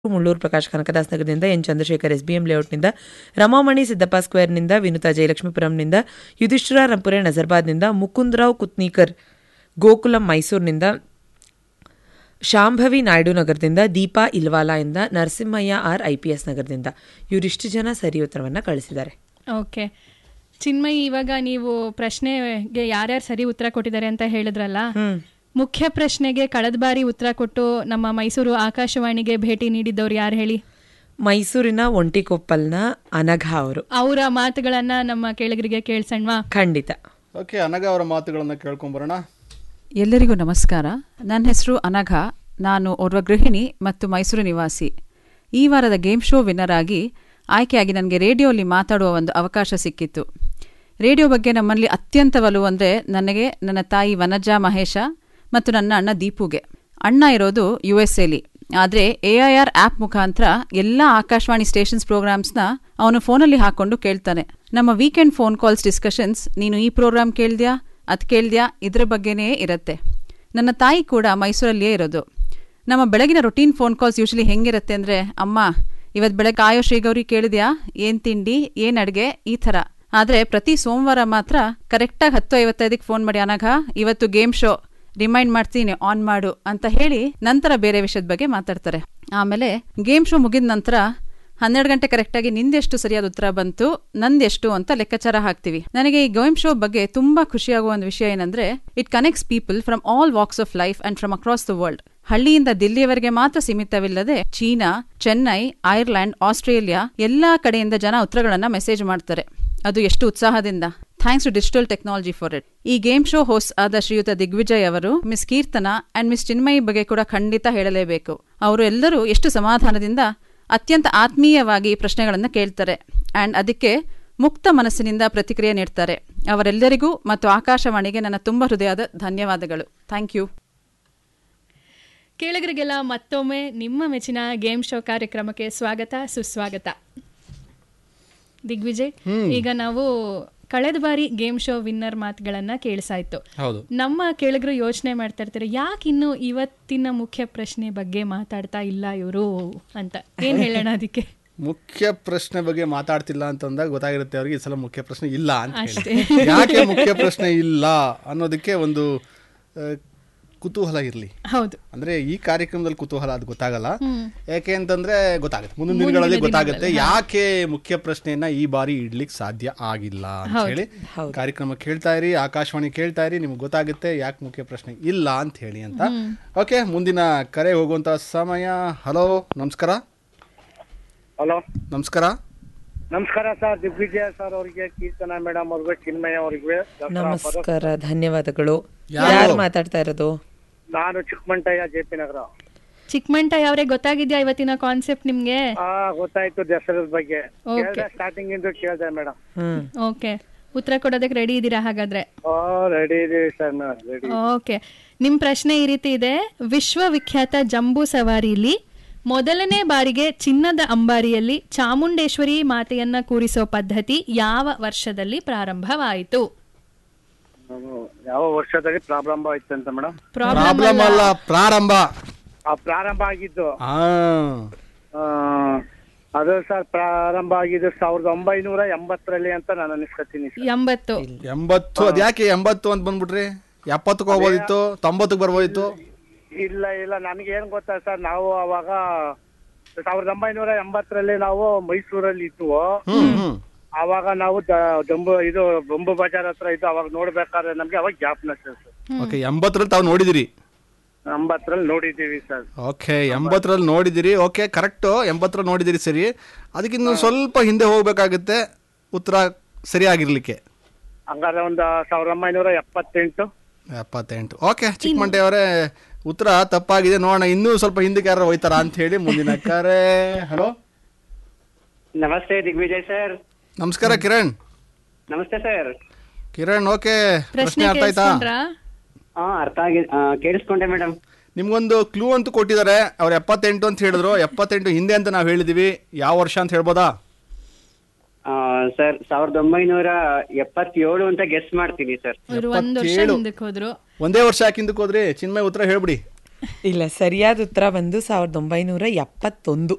ಮುಳ್ಳೂರು ಪ್ರಕಾಶ್ ಕನಕದಾಸ್ ನಗರದಿಂದ N Chandrashekar SBM ಲೇಔಟ್ನಿಂದ ರಮಾಮಣಿ ಸಿದ್ದಪ್ಪ ಸ್ಕ್ವೇರ್ನಿಂದ ವಿನುತಾ ಜಯಲಕ್ಷ್ಮೀಪುರಂನಿಂದ ಯುಧಿಷ್ಠಿರ ರಂಪುರೆ ನಜರ್ಬಾದ್ನಿಂದ ಮುಕುಂದರಾವ್ ಕುತ್ನೀಕರ್ ಗೋಕುಲಂ ಮೈಸೂರಿನಿಂದ ಶಾಂಭವಿ ನಾಯ್ಡು ನಗರದಿಂದ ದೀಪಾ ಇಲ್ವಾಲಾ ಇಂದ Narasimhaiah R I P S ನಗರದಿಂದ ಇವರಿಷ್ಟು ಜನ ಸರಿ ಉತ್ತರವನ್ನು ಕಳಿಸಿದ್ದಾರೆ ಓಕೆ ಚಿನ್ಮಯಿ ಇವಾಗ ನೀವು ಪ್ರಶ್ನೆಗೆ ಯಾರ್ಯಾರು ಸರಿ ಉತ್ತರ ಕೊಟ್ಟಿದ್ದಾರೆ ಅಂತ ಹೇಳಿದ್ರಲ್ಲ ಮುಖ್ಯ ಪ್ರಶ್ನೆಗೆ ಕಳೆದ ಬಾರಿ ಉತ್ತರ ಕೊಟ್ಟು ನಮ್ಮ ಮೈಸೂರು ಆಕಾಶವಾಣಿಗೆ ಭೇಟಿ ನೀಡಿದ್ದವ್ರು ಯಾರು ಹೇಳಿ ಮೈಸೂರಿನ ಒಂಟಿಕೊಪ್ಪಲ್ನ ಅನಘ ಅವರು ಅವರ ಮಾತುಗಳನ್ನ ನಮ್ಮ ಕೇಳಿಗರಿಗೆ ಕೇಳ್ಸಣ್ವಾ ಖಂಡಿತ ಓಕೆ ಅನಗ ಅವರ ಮಾತುಗಳನ್ನು ಕೇಳ್ಕೊಂಬರೋಣ ಎಲ್ಲರಿಗೂ ನಮಸ್ಕಾರ ನನ್ನ ಹೆಸರು ಅನಘ ನಾನು ಓರ್ವ ಗೃಹಿಣಿ ಮತ್ತು ಮೈಸೂರು ನಿವಾಸಿ ಈ ವಾರದ ಗೇಮ್ ಶೋ ವಿನ್ನರ್ ಆಗಿ ಆಯ್ಕೆಯಾಗಿ ನನಗೆ ರೇಡಿಯೋಲಿ ಮಾತಾಡುವ ಒಂದು ಅವಕಾಶ ಸಿಕ್ಕಿತ್ತು ರೇಡಿಯೋ ಬಗ್ಗೆ ನಮ್ಮಲ್ಲಿ ಅತ್ಯಂತ ಒಲವು ಅಂದರೆ ನನಗೆ ನನ್ನ ತಾಯಿ ವನಜಾ ಮಹೇಶ ಮತ್ತು ನನ್ನ ಅಣ್ಣ ದೀಪುಗೆ ಅಣ್ಣ ಇರೋದು ಯು ಎಸ್ ಎಲಿ ಆದರೆ ಎ ಐ ಆರ್ ಆ್ಯಪ್ ಮುಖಾಂತರ ಎಲ್ಲ ಆಕಾಶವಾಣಿ ಸ್ಟೇಷನ್ಸ್ ಪ್ರೋಗ್ರಾಮ್ಸ್ನ ಅವನು ಫೋನಲ್ಲಿ ಹಾಕೊಂಡು ಕೇಳ್ತಾನೆ ನಮ್ಮ ವೀಕೆಂಡ್ ಫೋನ್ ಕಾಲ್ಸ್ ಡಿಸ್ಕಷನ್ಸ್ ನೀನು ಈ ಪ್ರೋಗ್ರಾಮ್ ಕೇಳ್ದ್ಯಾ ಅದು ಕೇಳ್ದ್ಯಾ ಇದ್ರ ಬಗ್ಗೆನೇ ಇರುತ್ತೆ ನನ್ನ ತಾಯಿ ಕೂಡ ಮೈಸೂರಲ್ಲಿಯೇ ಇರೋದು ನಮ್ಮ ಬೆಳಗಿನ ರೊಟೀನ್ ಫೋನ್ ಕಾಲ್ಸ್ ಯೂಶಲಿ ಹೆಂಗಿರುತ್ತೆ ಅಂದರೆ ಅಮ್ಮ ಇವತ್ತು ಬೆಳಗ್ಗೆ ಆಯೋ ಶ್ರೀಗೌರಿ ಕೇಳಿದ್ಯಾ ಏನು ತಿಂಡಿ ಏನು ಅಡುಗೆ ಈ ಥರ ಆದರೆ ಪ್ರತಿ ಸೋಮವಾರ ಮಾತ್ರ ಕರೆಕ್ಟಾಗಿ ಹತ್ತು ಐವತ್ತೈದಕ್ಕೆ ಫೋನ್ ಮಾಡಿ ಅನಘ ಇವತ್ತು ಗೇಮ್ ಶೋ ರಿಮೈಂಡ್ ಮಾಡ್ತೀನಿ ಆನ್ ಮಾಡು ಅಂತ ಹೇಳಿ ನಂತರ ಬೇರೆ ವಿಷಯದ ಬಗ್ಗೆ ಮಾತಾಡ್ತಾರೆ ಆಮೇಲೆ ಗೇಮ್ ಶೋ ಮುಗಿದ ನಂತರ ಹನ್ನೆರಡು ಗಂಟೆ ಕರೆಕ್ಟಾಗಿ ನಿಂದೆಷ್ಟು ಸರಿಯಾದ ಉತ್ತರ ಬಂತು ನಂದೆಷ್ಟು ಅಂತ ಲೆಕ್ಕಾಚಾರ ಹಾಕ್ತೀವಿ ನನಗೆ ಈ ಗೇಮ್ ಶೋ ಬಗ್ಗೆ ತುಂಬಾ ಖುಷಿಯಾಗುವ ಒಂದು ವಿಷಯ ಏನಂದ್ರೆ it connects people from all walks of life and from across the world ಹಳ್ಳಿಯಿಂದ ದಿಲ್ಲಿಯವರೆಗೆ ಮಾತ್ರ ಸೀಮಿತವಿಲ್ಲದೆ ಚೀನಾ ಚೆನ್ನೈ ಐರ್ಲೆಂಡ್ ಆಸ್ಟ್ರೇಲಿಯಾ ಎಲ್ಲಾ ಕಡೆಯಿಂದ ಜನ ಉತ್ತರಗಳನ್ನ ಮೆಸೇಜ್ ಮಾಡ್ತಾರೆ ಅದು ಎಷ್ಟು ಉತ್ಸಾಹದಿಂದ thanks to digital technology for it ಈ ಗೇಮ್ ಶೋ ಹೋಸ್ಟ್ ಆದ ಶ್ರೀಯುತ ದಿಗ್ವಿಜಯ್ ಅವರು miss Keerthana and miss Chinmayi ಬಗ್ಗೆ ಕೂಡ ಖಂಡಿತ ಹೇಳಲೇಬೇಕು ಅವರು ಎಲ್ಲರೂ ಎಷ್ಟು ಸಮಾಧಾನದಿಂದ ಅತ್ಯಂತ ಆತ್ಮೀಯವಾಗಿ ಪ್ರಶ್ನೆಗಳನ್ನು ಕೇಳ್ತಾರೆ ಅಂಡ್ ಅದಕ್ಕೆ ಮುಕ್ತ ಮನಸ್ಸಿನಿಂದ ಪ್ರತಿಕ್ರಿಯೆ ನೀಡ್ತಾರೆ ಅವರೆಲ್ಲರಿಗೂ ಮತ್ತು ಆಕಾಶವಾಣಿಗೆ ನನ್ನ ತುಂಬ ಹೃದಯದ ಧನ್ಯವಾದಗಳು ಥ್ಯಾಂಕ್ ಯು ಕೇಳಿಗರಿಗೆಲ್ಲ ಮತ್ತೊಮ್ಮೆ ನಿಮ್ಮ ಮೆಚ್ಚಿನ ಗೇಮ್ ಶೋ ಕಾರ್ಯಕ್ರಮಕ್ಕೆ ಸ್ವಾಗತ ಸುಸ್ವಾಗತ ದಿಗ್ವಿಜಯ್ ಈಗ ನಾವು ಕಳೆದ ಬಾರಿ ಗೇಮ್ ಶೋ ವಿನ್ನರ್ ಮಾತುಗಳನ್ನ ಕೇಳಿಸಾಯ್ತು ಹೌದು ನಮ್ಮ ಕೇಳಿಗರು ಯೋಚನೆ ಮಾಡ್ತಾ ಇರ್ತಾರೆ ಯಾಕೆ ಇನ್ನು ಇವತ್ತಿನ ಮುಖ್ಯ ಪ್ರಶ್ನೆ ಬಗ್ಗೆ ಮಾತಾಡ್ತಾ ಇಲ್ಲ ಇವರು ಅಂತ ಏನ್ ಹೇಳೋಣ ಅದಕ್ಕೆ ಮುಖ್ಯ ಪ್ರಶ್ನೆ ಬಗ್ಗೆ ಮಾತಾಡ್ತಿಲ್ಲ ಅಂತಂದಾಗ ಗೊತ್ತಾಗಿರುತ್ತೆ ಅವ್ರಿಗೆ ಈ ಸಲ ಮುಖ್ಯ ಪ್ರಶ್ನೆ ಇಲ್ಲ ಅಂತ ಹೇಳಿ ಯಾಕೆ ಮುಖ್ಯ ಪ್ರಶ್ನೆ ಇಲ್ಲ ಅನ್ನೋದಕ್ಕೆ ಒಂದು ಆ, ಕುತೂಹಲ ಇರಲಿ ಹೌದು ಅಂದ್ರೆ ಈ ಕಾರ್ಯಕ್ರಮದಲ್ಲಿ ಕುತೂಹಲ ಅದು ಗೊತ್ತಾಗಲ್ಲ ಯಾಕೆ ಅಂತಂದ್ರೆ ಗೊತ್ತಾಗುತ್ತೆ ಮುಂದಿನ ದಿನಗಳಲ್ಲಿ ಗೊತ್ತಾಗುತ್ತೆ ಯಾಕೆ ಮುಖ್ಯ ಪ್ರಶ್ನೆಯನ್ನ ಈ ಬಾರಿ ಇಡ್ಲಿಕ್ಕೆ ಸಾಧ್ಯ ಆಗಿಲ್ಲ ಅಂತ ಹೇಳಿ ಕಾರ್ಯಕ್ರಮ ಕೇಳ್ತಾ ಇರಿ ಆಕಾಶವಾಣಿ ಕೇಳ್ತಾ ಇರಿ ನಿಮ್ಗೆ ಗೊತ್ತಾಗುತ್ತೆ ಯಾಕೆ ಮುಖ್ಯ ಪ್ರಶ್ನೆ ಇಲ್ಲ ಅಂತ ಹೇಳಿ ಅಂತ ಓಕೆ ಮುಂದಿನ ಕರೆ ಹೋಗುವಂತ ಸಮಯ ಹಲೋ ನಮಸ್ಕಾರ ಹಲೋ ನಮಸ್ಕಾರ ನಮಸ್ಕಾರ ಸರ್ ದಿಗ್ವಿಜಯ ಸರ್ ಅವರಿಗೆ ಕೀರ್ತನ ಮೇಡಮ್ ಅವ್ರಿಗೆ ಚಿನ್ಮಯ ಅವರಿಗೆ ನಮಸ್ಕಾರ ಧನ್ಯವಾದಗಳು ಯಾರು? ಯಾರು ಮಾತಾಡ್ತಾ ಇರೋದು ನಾನು ಚಿಕ್ಕಮಂಟಯ್ಯ ಜೆ ಪಿ ನಗರ ಚಿಕ್ಕಮಂಟ ಯಾವ್ರೆ ಗೊತ್ತಾಗಿದ್ಯಾ ಇವತ್ತಿನ ಕಾನ್ಸೆಪ್ಟ್ ನಿಮ್ಗೆ ಆ ಗೊತ್ತಾಯ್ತು ದಸರದ ಬಗ್ಗೆ Okay. ಕೇಳ್ದೆ ಸ್ಟಾರ್ಟಿಂಗ್ ಇಂದ ಕೇಳ್ದೆ ಮೇಡಮ್ ಹ್ಮ್ ಓಕೆ ಉತ್ತರ ಕೊಡೋದಕ್ಕೆ ರೆಡಿ ಇದ್ದೀರಾ ಹಾಗಾದ್ರೆ ಓ ರೆಡಿ ಇದೀವಿ ಸರ್ ರೆಡಿ ಓಕೆ ನಿಮ್ ಪ್ರಶ್ನೆ ಈ ರೀತಿ ಇದೆ ವಿಶ್ವವಿಖ್ಯಾತ ಜಂಬೂ ಸವಾರಿಲಿ ಮೊದಲನೇ ಬಾರಿಗೆ ಚಿನ್ನದ ಅಂಬಾರಿಯಲ್ಲಿ ಚಾಮುಂಡೇಶ್ವರಿ ಮಾತೆಯನ್ನ ಕೂರಿಸೋ ಪದ್ಧತಿ ಯಾವ ವರ್ಷದಲ್ಲಿ ಪ್ರಾರಂಭವಾಯಿತು ಯಾವ ವರ್ಷದಲ್ಲಿ ಪ್ರಾರಂಭ ಆಯ್ತು ಅಂತ ಮೇಡಮ್ ಪ್ರಾಬ್ಲಮ್ ಅಲ್ಲ ಪ್ರಾರಂಭ ಆ ಪ್ರಾರಂಭ ಆಗಿದ್ದು ಆ ಆ, ಅದು ಸರ್ ಪ್ರಾರಂಭ ಆಗಿದ್ದು ಸಾವಿರದ ಒಂಬೈನೂರ ಎಂಬತ್ತರಲ್ಲಿ ಅಂತ ನಾನು ಅನಿಸ್ಕೊತೀನಿ ಸರ್ ಎಂಬತ್ತು ಎಂಬತ್ತು ಅದ್ಯಾಕೆ ಎಂಬತ್ತು ಅಂತ ಬಂದ್ಬಿಟ್ರಿ ಎಪ್ಪತ್ತಕ್ಕೆ ಹೋಗ್ಬೋದಿತ್ತು ತೊಂಬತ್ತಕ್ಕೆ ಬರ್ಬೋದಿತ್ತು ಇಲ್ಲ ಇಲ್ಲ ನನಗೆ ಏನ್ ಗೊತ್ತಾ ಸರ್ ನಾವು ಅವಾಗ ಸಾವಿರದ ಒಂಬೈನೂರ ಎಂಬತ್ತರಲ್ಲಿ ನಾವು ಮೈಸೂರಲ್ಲಿ ಇದ್ವು ಹ್ಮ್ ಹ್ಮ್ ಅವಾಗ ನಾವು ದ- ಜಂಬು ಇದು ಬೊಂಬು ಬಜಾರ್ ಹತ್ರ ಇದ್ದು ಅವಾಗ ನೋಡ್ಬೇಕಾದ್ರೆ ನಮ್ಗೆ ಅವಾಗ ಜ್ಞಾಪನ ಸರ್ ಓಕೆ ಎಂಬತ್ತರಲ್ಲಿ ತಾವು ನೋಡಿದಿರಿ ಎಂಬತ್ತರಲ್ಲಿ ನೋಡಿದ್ದೀವಿ ಸರ್ ಓಕೆ ಎಂಬತ್ತರಲ್ಲಿ ನೋಡಿದಿರಿ ಓಕೆ ಕರೆಕ್ಟು ಎಂಬತ್ತರಲ್ಲಿ ನೋಡಿದಿರಿ ಸರಿ ಅದಕ್ಕಿಂತ ಸ್ವಲ್ಪ ಹಿಂದೆ ಹೋಗ್ಬೇಕಾಗುತ್ತೆ ಉತ್ತರ ಸರಿಯಾಗಿರ್ಲಿಕ್ಕೆ ಹಂಗಾದ್ರೆ ಒಂದು ಸಾವಿರದ ಒಂಬೈನೂರ ಎಪ್ಪತ್ತೆಂಟು ಎಪ್ಪತ್ತೆಂಟು ಓಕೆ ಚಿಕ್ಕಮಂಟೆಯವರೇ ಉತ್ತರ ತಪ್ಪಾಗಿದೆ ನೋಡೋಣ ಇನ್ನೂ ಸ್ವಲ್ಪ ಹಿಂದಕ್ಕೆ ಯಾರು ಹೋಯ್ತಾರ ಅಂತ ಹೇಳಿ ಮುಂದಿನ ಕರೆ ಹಲೋ ನಮಸ್ತೆ ದಿಗ್ವಿಜಯ್ ಸರ್ ನಮಸ್ಕಾರ ಕಿರಣ್ ನಮಸ್ತೆ ಸರ್ ಕಿರಣ್ ಓಕೆ ಪ್ರಶ್ನೆ ಪ್ರಶ್ನೆ ಅರ್ಥ ಆಯ್ತಾ ಕೇಳಿಸ್ಕೊಂಡ್ರಾ ಹಾ ಅರ್ಥ ಆಗಿ ಆ, ಕೇಳಿಸ್ಕೊಂಡೆ ಮೇಡಮ್ ನಿಮ್ಗೊಂದು ಕ್ಲೂ ಅಂತೂ ಕೊಟ್ಟಿದ್ದಾರೆ ಅವ್ರು ಎಪ್ಪತ್ತೆಂಟು ಅಂತ ಹೇಳಿದ್ರು ಎಪ್ಪತ್ತೆಂಟು ಹಿಂದೆ ಅಂತ ನಾವು ಹೇಳಿದೀವಿ ಯಾವ ವರ್ಷ ಅಂತ ಹೇಳ್ಬೋದಾ ಸರ್ ಸಾವಿರದ ಒಂಬೈನೂರ ಎಪ್ಪತ್ತೇಳು ಅಂತ ಗೆಸ್ ಮಾಡ್ತೀನಿ ಸರ್ ಅವ್ರು ಒಂದ್ ವರ್ಷ ಎಪ್ಪತ್ತೇಳು. ಹಿಂದಕ್ಕೆ ಹೋದ್ರು ಒಂದೇ ವರ್ಷ ಯಾಕೆ ಹಿಂದಕ್ಕೆ ಹೋದ್ರಿ ಚಿನ್ಮಯ್ ಉತ್ತರ ಹೇಳ್ಬಿಡಿ ಇಲ್ಲ ಸರಿಯಾದ ಉತ್ತರ ಬಂದು ಸಾವಿರದ ಒಂಬೈನೂರ ಎಪ್ಪತ್ತೊಂದು